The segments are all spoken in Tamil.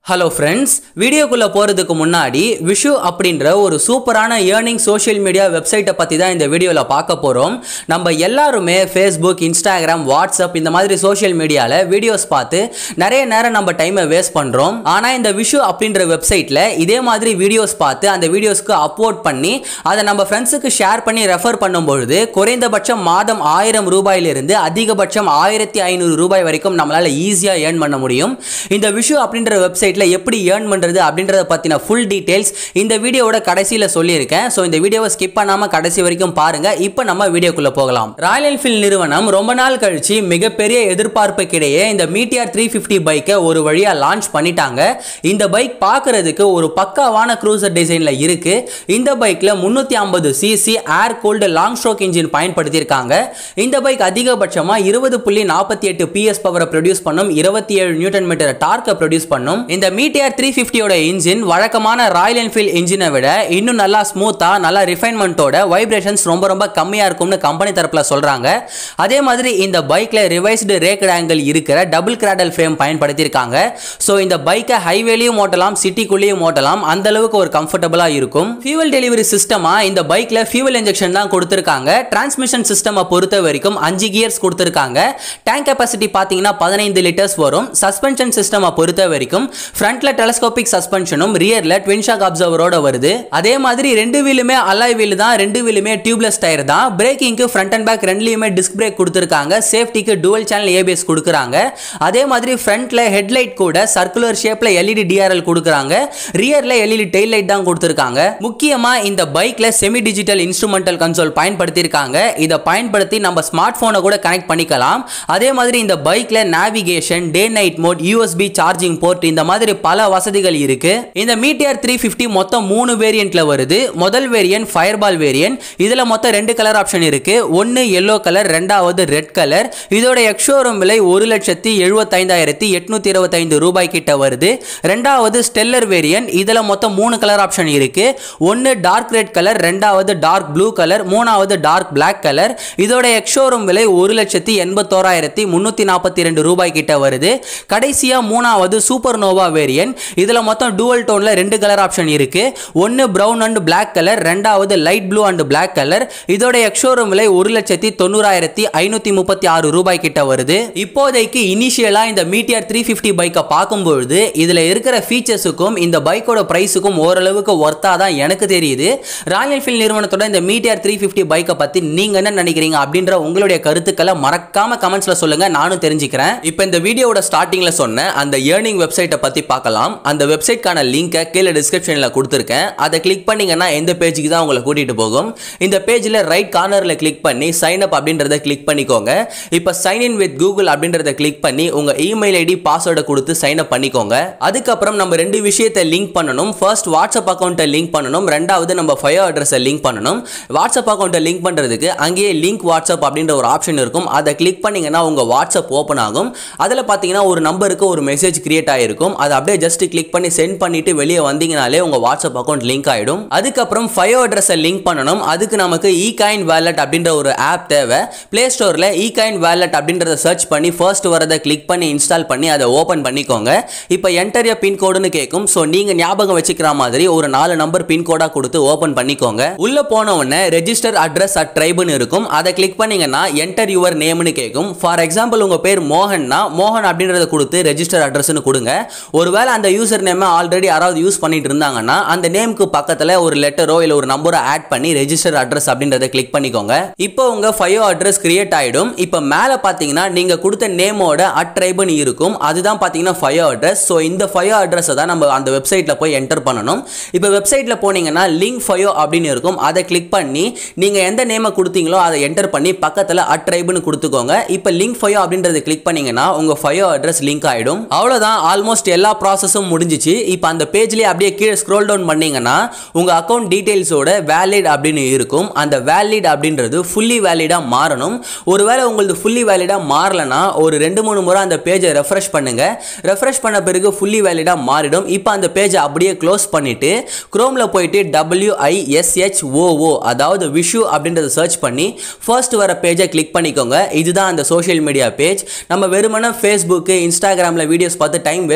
ஹலோ ஃப்ரெண்ட்ஸ் வீடியோக்குள்ளே போகிறதுக்கு முன்னாடி விஷு அப்படின்ற ஒரு சூப்பரான ஏர்னிங் சோஷியல் மீடியா வெப்சைட்டை பற்றி தான் இந்த வீடியோவில் பார்க்க போகிறோம் நம்ம எல்லாருமே ஃபேஸ்புக் இன்ஸ்டாகிராம் வாட்ஸ்அப் இந்த மாதிரி சோஷியல் மீடியாவில் வீடியோஸ் பார்த்து நிறைய நேரம் நம்ம டைமை வேஸ்ட் பண்ணுறோம் ஆனால் இந்த விஷு அப்படின்ற வெப்சைட்டில் இதே மாதிரி வீடியோஸ் பார்த்து அந்த வீடியோஸ்க்கு அப்லோட் பண்ணி அதை நம்ம ஃப்ரெண்ட்ஸுக்கு ஷேர் பண்ணி ரெஃபர் பண்ணும்பொழுது குறைந்தபட்சம் மாதம் ஆயிரம் ரூபாயிலிருந்து அதிகபட்சம் ஆயிரத்தி ஐநூறு ரூபாய் வரைக்கும் நம்மளால் ஈஸியாக ஏர்ன் பண்ண முடியும் இந்த விஷு அப்படின்ற வெப்சைட்டில் எப்படி ஏர்ன் பண்ணுறது அப்படின்றத பற்றின ஃபுல் டீட்டெயில்ஸ் இந்த வீடியோவோட கடைசியில் சொல்லியிருக்கேன் ஸோ இந்த வீடியோவை ஸ்கிப் பண்ணாமல் கடைசி வரைக்கும் பாருங்க இப்போ நம்ம வீடியோக்குள்ளே போகலாம் ராயல் என்ஃபீல்ட் நிறுவனம் ரொம்ப நாள் கழிச்சு மிகப்பெரிய எதிர்பார்ப்புக்கிடையே இந்த மீட்டியார் த்ரீ ஃபிஃப்டி பைக்கை ஒரு வழியாக லான்ச் பண்ணிட்டாங்க இந்த பைக் பார்க்கறதுக்கு ஒரு பக்காவான க்ரூசர் டிசைனில் இருக்கு இந்த பைக்கில் முந்நூற்றி ஐம்பது CC air cooled long stroke engine பயன்படுத்தியிருக்காங்க இந்த பைக் அதிகபட்சமாக இருபது புள்ளி நாற்பத்தி எட்டு பிஎஸ் பவரை ப்ரொடியூஸ் பண்ணும் இருபத்தி ஏழு நியூட்டன் மீட்டர் டார்க்கை ப்ரொடியூஸ் பண்ணும் இந்த மீட்டியார் த்ரீ ஃபிஃப்டியோட இன்ஜின் வழக்கமான ராயல் என்ஃபீல்ட் இன்ஜினை விட இன்னும் நல்லா ஸ்மூத்தாக நல்லா ரிஃபைன்மெண்ட்டோட வைப்ரேஷன்ஸ் ரொம்ப ரொம்ப கம்மியாக இருக்கும்னு கம்பெனி தரப்பில் சொல்கிறாங்க அதே மாதிரி இந்த பைக்கில் ரிவைஸ்டு ரேக்கட் ஆங்கிள் இருக்கிற டபுள் கிராடல் ஃப்ரேம் பயன்படுத்தியிருக்காங்க ஸோ இந்த பைக்கை ஹைவேலையும் ஓட்டலாம் சிட்டிக்குள்ளேயும் ஓட்டலாம் அந்த அளவுக்கு ஒரு கம்ஃபர்டபுளாக இருக்கும் ஃபியூவல் டெலிவரி சிஸ்டமாக இந்த பைக்கில் ஃபியூவல் இன்ஜெக்ஷன் தான் கொடுத்துருக்காங்க டிரான்ஸ்மிஷன் சிஸ்டமை பொறுத்த வரைக்கும் அஞ்சு கியர்ஸ் கொடுத்துருக்காங்க டேங்க் கெப்பாசிட்டி பார்த்தீங்கன்னா பதினைந்து லிட்டர்ஸ் வரும் சஸ்பென்ஷன் சிஸ்டமை பொறுத்த வரைக்கும் ஃப்ரண்ட்ல டெலஸ்கோபிக் சஸ்பென்ஷனும் ரியர்ல ட்வின் ஷாக் அப்சர்வரோட வருது அதே மாதிரி ரெண்டு வீலுமே அலாய் வீல் தான் ரெண்டு வீலுமே டியூப்லெஸ் டயர் தான் பிரேக்கிங்க்கு ஃப்ரண்ட் அண்ட் பேக் ரெண்டுலையுமே டிஸ்க் பிரேக் கொடுத்துருக்காங்க சேஃப்டிக்கு டுவல் சேனல் ஏபிஎஸ் கொடுக்குறாங்க அதே மாதிரி ஃப்ரண்ட்ல ஹெட்லைட் கூட சர்க்குலர் ஷேப்ல எல்இடி டிஆர்எல் கொடுக்குறாங்க ரியர்ல எல்இடி டெயில் லைட் தான் கொடுத்துருக்காங்க முக்கியமா இந்த பைக்ல செமி டிஜிட்டல் இன்ஸ்ட்ருமெண்டல் கன்சோல் பயன்படுத்தியிருக்காங்க இதை பயன்படுத்தி நம்ம ஸ்மார்ட் போனை கூட கனெக்ட் பண்ணிக்கலாம் அதே மாதிரி இந்த பைக்ல navigation day night mode USB charging port இந்த மாதிரி பல வசதிகள் இருக்கு இந்த மீட்டியர் த்ரீ ஃபிஃப்டி மொத்தம் மூணு வேரியண்ட்ல வருது முதல் வேரியன்ட் ஃபயர்பால் வேரியன்ட் இதுல மொத்தம் ரெண்டு கலர் ஆப்ஷன் இருக்கு ஒன்னு எல்லோ கலர் ரெண்டாவது ரெட் கலர் இதோட எக்ஷோரூம் விலை ஒரு லட்சத்தி எழுபத்தைந்தாயிரத்தி எட்நூத்தி இருபத்தைந்து ரூபாய் கிட்ட வருது ரெண்டாவது ஸ்டெல்லர் வேரியன்ட் இதுல மொத்தம் மூணு கலர் ஆப்ஷன் இருக்கு ஒன்னு டார்க் ரெட் கலர் ரெண்டாவது டார்க் ப்ளூ கலர் மூணாவது டார்க் பிளாக் கலர் இதோட எக்ஷோரூம் விலை ஒரு லட்சத்தி எண்பத்தோராயிரத்தி முன்னூத்தி நாற்பத்தி ரெண்டு ரூபாய் கிட்ட வருது கடைசியா மூணாவது சூப்பர் நோவா வேரியன்ட் இதுல மொத்தம் டூவல் டோன்ல ரெண்டு கலர் ஆப்ஷன் இருக்கு ஒன்னு பிரவுன் அண்ட் பிளாக் கலர் ரெண்டாவது light blue and black colour இதோட எக்ஷோரூம் விலை ஒரு லட்சத்தி தொண்ணூறாயிரத்தி ஐநூத்தி முப்பத்தி ஆறு ரூபாய் கிட்ட வருது இப்போதைக்கு இனிஷியலா இந்த மீட்டியர் த்ரீ ஃபிஃப்டி பைக்கை பார்க்கும்பொழுது இதுல இருக்கிற ஃபீச்சர்ஸுக்கும் இந்த பைக்கோட பிரைஸுக்கும் ஓரளவுக்கு ஒர்த்தா தான் எனக்கு தெரியுது ராயல் என்ஃபீல்ட் நிறுவனத்தோட இந்த மீட்டியர் த்ரீ ஃபிஃப்டி பைக்கை பத்தி நீங்க என்ன நினைக்கிறீங்க அப்படின்ற உங்களுடைய கருத்துக்களை மறக்காம கமெண்ட்ஸ்ல சொல்லுங்க நானும் தெரிஞ்சுக்கிறேன் இப்போ இந்த வீடியோட ஸ்டார்டிங்ல சொன்ன அந்த ஏர்னிங் வெப்சைட்டை பத்தி பார்க்கலாம் அந்த வெப்சைட்கான லிங்கை கீழே டிஸ்கிரிப்ஷனில் கொடுத்துருக்கேன் அதை கிளிக் பண்ணீங்கன்னா எந்த பேஜுக்கு தான் உங்களை கூட்டிட்டு போகும் இந்த பேஜில் ரைட் கார்னரில் கிளிக் பண்ணி சைன் அப் அப்படின்றத கிளிக் பண்ணிக்கோங்க இப்போ சைன் இன் வித் கூகுள் அப்படின்றத கிளிக் பண்ணி உங்க இமெயில் ஐடி பாஸ்வேர்டை கொடுத்து சைன் அப் பண்ணிக்கோங்க அதுக்கப்புறம் நம்ம ரெண்டு விஷயத்தை லிங்க் பண்ணணும் ஃபர்ஸ்ட் வாட்ஸ்அப் அக்கௌண்ட்டை லிங்க் பண்ணணும் ரெண்டாவது நம்ம ஃபயோ அட்ரஸை லிங்க் பண்ணணும் வாட்ஸ்அப் அக்கௌண்ட்டை லிங்க் பண்ணுறதுக்கு அங்கேயே லிங்க் வாட்ஸ்அப் அப்படின்ற ஒரு ஆப்ஷன் இருக்கும் அதை கிளிக் பண்ணீங்கன்னா உங்க வாட்ஸ்அப் ஓப்பன் ஆகும் அதில் பார்த்தீங்கன்னா ஒரு நம்பருக்கு ஒரு மெசேஜ் கிரியேட் ஆகிருக்கும் அதை அப்படியே ஜஸ்ட் கிளிக் பண்ணி சென்ட் பண்ணிட்டு வெளியே வந்தீங்கனாலே உங்க வாட்ஸ்அப் அக்கௌண்ட் லிங்க் ஆயிடும் அதுக்கப்புறம் ஃபயோ அட்ரஸை லிங்க் பண்ணணும் அதுக்கு நமக்கு இ காயின் வேலட் அப்படின்ற ஒரு ஆப் தேவை பிளே ஸ்டோரில் இ காயின் வேலட் அப்படின்றத சர்ச் பண்ணி ஃபர்ஸ்ட் வரதை கிளிக் பண்ணி இன்ஸ்டால் பண்ணி அதை ஓப்பன் பண்ணிக்கோங்க இப்போ என்டர் பின் கோடுன்னு கேட்கும் ஸோ நீங்க ஞாபகம் வச்சுக்கிற மாதிரி ஒரு நாலு நம்பர் பின் கோடா கொடுத்து ஓப்பன் பண்ணிக்கோங்க உள்ள போன உடனே ரெஜிஸ்டர் அட்ரஸ் அட் ட்ரைப்னு இருக்கும் அதை கிளிக் பண்ணீங்கன்னா என்டர் யுவர் நேம்னு கேட்கும் ஃபார் எக்ஸாம்பிள் உங்க பேர் மோகன்னா மோகன் அப்படின்றத கொடுத்து ரெஜிஸ்டர் அட்ரஸ்னு கொடுங்க ஒருவேளை அந்த யூசர் நேமை ஆல்ரெடி யாராவது யூஸ் பண்ணிட்டு இருந்தாங்கன்னா அந்த நேமுக்கு பக்கத்தில் ஒரு லெட்டரோ இல்லை ஒரு நம்பரோ ஆட் பண்ணி ரெஜிஸ்டர் அட்ரஸ் அப்படின்றத கிளிக் பண்ணிக்கோங்க இப்போ உங்க ஃபயோ அட்ரஸ் கிரியேட் ஆயிடும் இப்போ மேலே பார்த்தீங்கன்னா நீங்க கொடுத்த நேமோட அட் ட்ரைப்னு இருக்கும் அதுதான் பார்த்தீங்கன்னா ஃபயோ அட்ரஸ் ஸோ இந்த ஃபயோ அட்ரஸை தான் நம்ம அந்த வெப்சைட்டில் போய் என்டர் பண்ணணும் இப்போ வெப்சைட்டில் போனீங்கன்னா லிங்க் ஃபயோ அப்படின்னு இருக்கும் அதை கிளிக் பண்ணி நீங்கள் எந்த நேமை கொடுத்தீங்களோ அதை என்டர் பண்ணி பக்கத்தில் அட் ட்ரைப்னு கொடுத்துக்கோங்க இப்போ லிங்க் ஃபயோ அப்படின்றத கிளிக் பண்ணீங்கன்னா உங்கள் ஃபயோ அட்ரஸ் லிங்க் ஆகிடும் அவ்வளோதான் ஆல்மோஸ்ட் எல்லா ப்ராசஸும் முடிஞ்சிச்சு இப்போ அந்த பேஜ்லேயே அப்படியே கீழே ஸ்க்ரோல் டவுன் பண்ணீங்கன்னா உங்கள் அக்கௌண்ட் டீட்டெயில்ஸோட வேலிட் அப்படின்னு இருக்கும் அந்த வேலிட் அப்படின்றது ஃபுல்லி வேலிடாக மாறணும் ஒருவேளை உங்களுக்கு ஃபுல்லி வேலிடாக மாறலனா ஒரு ரெண்டு மூணு முறை அந்த பேஜை ரெஃப்ரெஷ் பண்ணுங்க ரெஃப்ரெஷ் பண்ண பிறகு ஃபுல்லி வேலிடாக மாறிடும் இப்போ அந்த பேஜை அப்படியே க்ளோஸ் பண்ணிட்டு குரோமில் போயிட்டு டபிள்யூஐஎஸ்ஹெச்ஓஓ அதாவது விஷு அப்படின்றத சர்ச் பண்ணி ஃபர்ஸ்ட் வர பேஜை கிளிக் பண்ணிக்கோங்க இதுதான் அந்த சோஷியல் மீடியா பேஜ் நம்ம வெறுமனே ஃபேஸ்புக்கு இன்ஸ்டாகிராமில் வீடியோஸ் பார்த்து டைம் வேஸ்ட் பண்ணுறத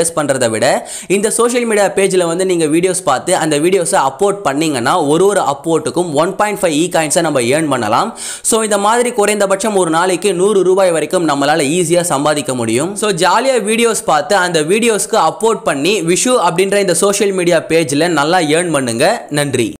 பண்ணுறதை விட இந்த சோஷியல் மீடியா பேஜில் வந்து நீங்கள் வீடியோஸ் பார்த்து அந்த வீடியோஸை அப்லோட் பண்ணீங்கன்னா ஒரு ஒரு அப்லோட்டுக்கும் ஒன் பாயிண்ட் ஃபைவ் இ காயின்ஸை நம்ம ஏர்ன் பண்ணலாம் ஸோ இந்த மாதிரி குறைந்தபட்சம் ஒரு நாளைக்கு நூறு ரூபாய் வரைக்கும் நம்மளால் ஈஸியாக சம்பாதிக்க முடியும் ஸோ ஜாலியாக வீடியோஸ் பார்த்து அந்த வீடியோஸ்க்கு அப்லோட் பண்ணி விஷு அப்படின்ற இந்த சோஷியல் மீடியா பேஜில் நல்லா ஏர்ன் பண்ணுங்க நன்றி